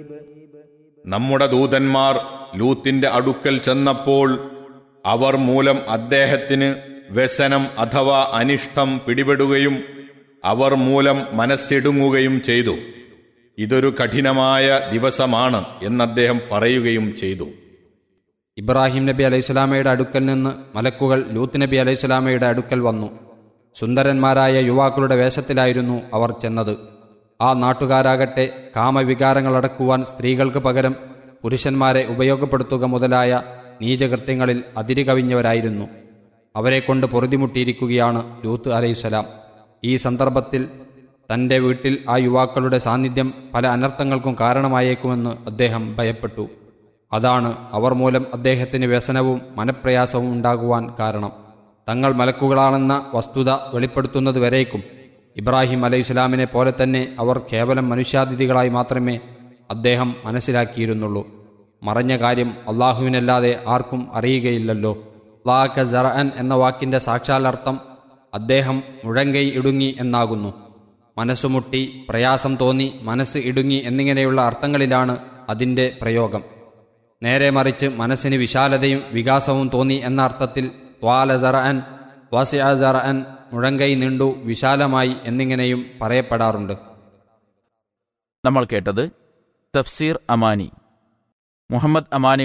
നമ്മുടെ ദൂതന്മാർ ലൂത്തിന്റെ അടുക്കൽ ചെന്നപ്പോൾ അവർ മൂലം അദ്ദേഹത്തിന് വ്യസനം അഥവാ അനിഷ്ടം പിടിപെടുകയും അവർ മൂലം മനസ്സിടുങ്ങുകയും ചെയ്തു ഇതൊരു കഠിനമായ ദിവസമാണ് എന്നദ്ദേഹം പറയുകയും ചെയ്തു ഇബ്രാഹിം നബി അലൈഹിസ്ലാമയുടെ അടുക്കൽ നിന്ന് മലക്കുകൾ ലൂത്ത് നബി അലൈഹിസ്ലാമയുടെ അടുക്കൽ വന്നു സുന്ദരന്മാരായ യുവാക്കളുടെ വേഷത്തിലായിരുന്നു അവർ ചെന്നത് ആ നാട്ടുകാരാകട്ടെ കാമവികാരങ്ങളടക്കുവാൻ സ്ത്രീകൾക്ക് പകരം പുരുഷന്മാരെ ഉപയോഗപ്പെടുത്തുക മുതലായ നീചകൃത്യങ്ങളിൽ അതിരുകവിഞ്ഞവരായിരുന്നു അവരെക്കൊണ്ട് പൊറുതിമുട്ടിയിരിക്കുകയാണ് ലൂത്ത് അലൈഹിസ്സലാം ഈ സന്ദർഭത്തിൽ തൻ്റെ വീട്ടിൽ ആ യുവാക്കളുടെ സാന്നിധ്യം പല അനർത്ഥങ്ങൾക്കും കാരണമായേക്കുമെന്ന് അദ്ദേഹം ഭയപ്പെട്ടു അതാണ് അവർ മൂലം അദ്ദേഹത്തിന് വ്യസനവും മനപ്രയാസവും ഉണ്ടാകുവാൻ കാരണം തങ്ങൾ മലക്കുകളാണെന്ന വസ്തുത വെളിപ്പെടുത്തുന്നത് വരേക്കും ഇബ്രാഹിം അലൈഹി ഇസ്ലാമിനെ പോലെ തന്നെ അവർ കേവലം മനുഷ്യാതിഥികളായി മാത്രമേ അദ്ദേഹം മനസ്സിലാക്കിയിരുന്നുള്ളൂ മറഞ്ഞ കാര്യം അള്ളാഹുവിനല്ലാതെ ആർക്കും അറിയുകയില്ലല്ലോ ലാഖ ജറഅൻ എന്ന വാക്കിന്റെ സാക്ഷാലർത്ഥം അദ്ദേഹം മുഴങ്കൈ ഇടുങ്ങി എന്നാകുന്നു മനസ്സുമുട്ടി പ്രയാസം തോന്നി മനസ്സ് ഇടുങ്ങി എന്നിങ്ങനെയുള്ള അർത്ഥങ്ങളിലാണ് അതിൻ്റെ പ്രയോഗം നേരെ മറിച്ച് മനസ്സിന് വിശാലതയും വികാസവും തോന്നി എന്ന അർത്ഥത്തിൽ ത്വാല ജറഅൻ വാസിയ ജറഅൻ മുഴങ്കൈ നീണ്ടു വിശാലമായി എന്നിങ്ങനെയും പറയപ്പെടാറുണ്ട് നമ്മൾ കേട്ടത് തഫ്സീർ അമാനി മുഹമ്മദ് അമാനി